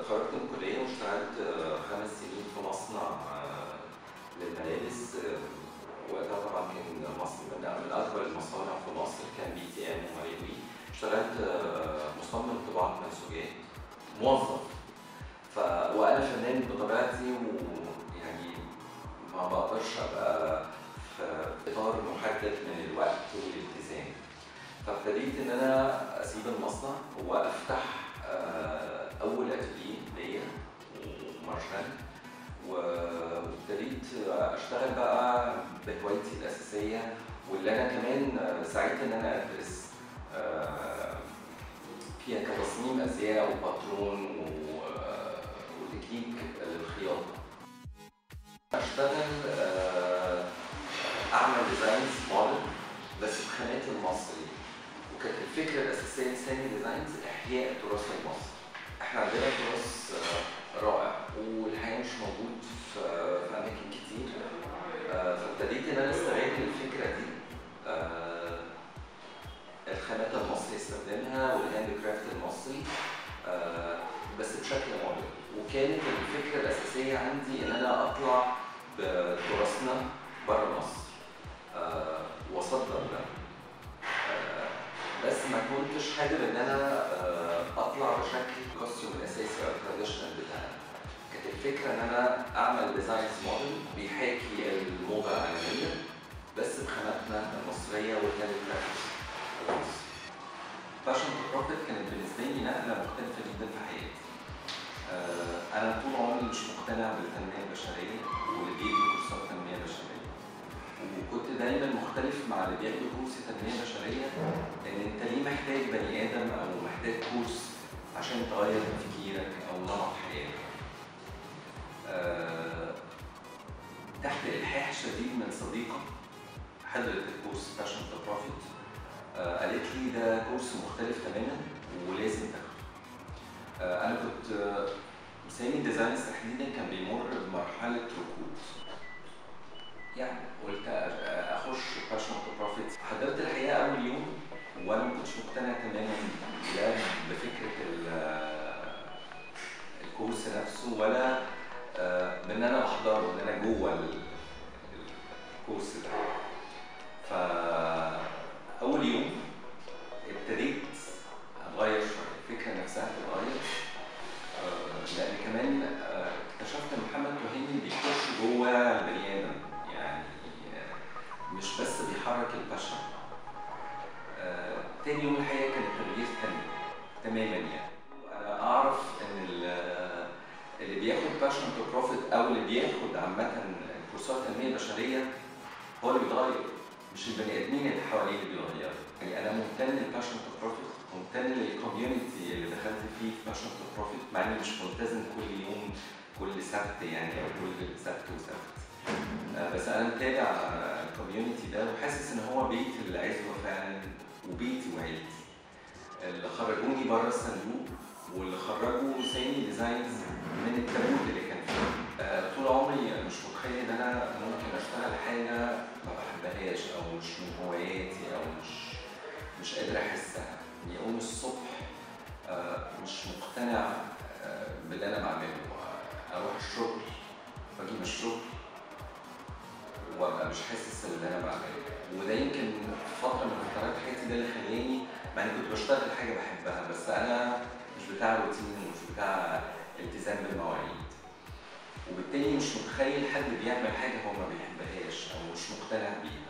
اتخرجت من الكلية واشتغلت آه، خمس سنين في مصنع آه، للملابس آه، وقتها طبعا كان مصر من من أكبر المصانع في مصر كان بي تي ام وماري وي اشتغلت آه، مصمم طباعة منسوجات موظف ف... وأنا فنان بطبيعتي ويعني ما بقدرش أبقى في إطار محدد من الوقت والالتزام فابتديت إن أنا أسيب المصنع وأفتح آه، أول أتelier ليا ومارشال و- وابتديت أشتغل بقى بهوايتي الأساسية واللي أنا كمان سعيت إن أنا أدرس آه، فيها كتصميم أزياء وباترون و- وتكنيك للخياطة أشتغل آه، أعمل ديزاينز موديل بس بخامات المصري وكانت الفكرة الأساسية لسامي ديزاينز إحياء التراث المصري احنا عندنا تراث آه، رائع والحقيقة مش موجود في في أماكن كتير آه، فابتديت إن أنا أستغل الفكرة دي آه، الخامات المصري استخدامها والهاند كرافت المصري آه، بس بشكل موديل وكانت الفكرة الأساسية عندي إن أنا أطلع بتراثنا بره مصر آه، وأصدر ده آه، بس ما كنتش حابب ان انا آه، اطلع بشكل الكوستيوم الاساسي او التراديشنال بتاعنا كانت الفكره ان انا اعمل ديزاينز موديل بيحاكي الموضه العالميه بس بخاماتنا المصريه والهاند كرافت المصري فاشن تو بروفيت كانت بالنسبه لي نقله مختلفه جدا في حياتي آه، انا طول عمري مش مقتنع بالتنميه البشريه واللي بيدي كورسات تنميه بشريه وكنت دايما مختلف مع اللي بياخدوا كورس تنميه بشريه ان انت ليه محتاج بني ادم او محتاج كورس عشان تغير تفكيرك او نمط حياتك. آه، تحت الحاح شديد من صديقه حضرت الكورس فاشن تو بروفيت قالت لي ده كورس مختلف تماما ولازم تاخده. آه، انا كنت آه، سامي ديزاينز تحديدا كان بيمر بمرحله ركود. يعني قلت أ- اخش باشن تو بروفيت حضرت الحقيقه اول يوم وانا ما كنتش مقتنع تماما لا بفكره ال- الكورس نفسه ولا آه، بان انا بحضره ان انا جوه ال- الكورس ده فاول يوم ابتديت اتغير شويه الفكره نفسها تتغير آه، لان كمان آه، اكتشفت ان محمد تهامي بيخش جوه البني ادم يعني آه، مش بس بيحرك البشر آه، تاني يوم الحقيقه كان التغيير تاني تماما يعني انا اعرف ان ال- اللي بياخد باشن تو بروفيت او اللي بياخد عامه كورسات تنميه بشريه هو اللي بيتغير مش البني ادمين اللي حواليه اللي بيتغيروا يعني انا ممتن للباشن تو بروفيت ممتن للكوميونتي اللي دخلت فيه في باشن تو بروفيت مع اني مش ملتزم كل يوم كل سبت يعني او كل سبت وسبت آه، بس انا متابع الكوميونتي ده وحاسس ان هو بيت العزوه فعلا وبيتي وعيلتي اللي خرجوني بره الصندوق واللي خرجوا سامي ديزاينز من التابوت اللي كان فيه آه، طول عمري مش متخيل ان انا ممكن اشتغل حاجه ما بحبهاش او مش من هواياتي او مش مش قادر احسها يعني اقوم الصبح آه، مش مقتنع آه، باللي انا بعمله اروح الشغل واجي من الشغل وابقى مش حاسس باللي انا بعمله وده يمكن فتره من فترات حياتي ده اللي خلاني مع اني كنت بشتغل حاجه بحبها بس انا مش بتاع روتين ومش بتاع التزام بالمواعيد وبالتالي مش متخيل حد بيعمل حاجه هو ما بيحبهاش او مش مقتنع بيها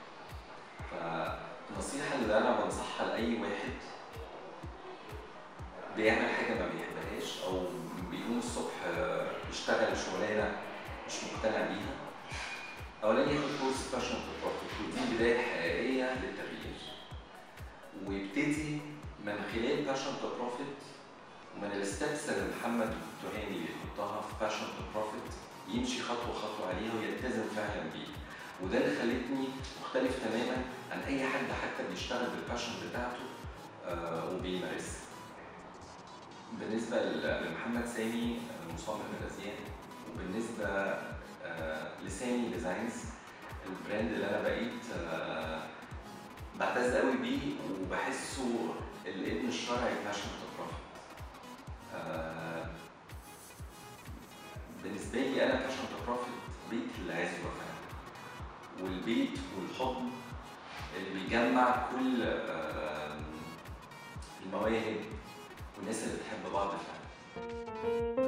فالنصيحه اللي انا بنصحها لاي واحد بيعمل حاجه ما بيحبهاش او بيقوم الصبح آه، يشتغل شغلانه مش مقتنع بيها اولا ياخد كورس باشن تو بروفيت ودي بدايه حقيقيه للتغيير ويبتدي من خلال باشن تو بروفيت ومن الستبس اللي محمد تهامي بيحطها في باشن تو بروفيت يمشي خطوه خطوه عليها ويلتزم فعلا بيها وده اللي خلتني مختلف تماما عن اي حد حتى بيشتغل بالباشن بتاعته آه، وبيمارسها بالنسبه ل- لمحمد سامي مصمم الازياء وبالنسبه آه، لسامي ديزاينز البراند اللي انا بقيت آه، بعتز قوي بيه وبحسه الابن الشرعي باشن تو بروفيت الحضن اللي بيجمع كل آه، المواهب والناس اللي بتحب بعض فعلا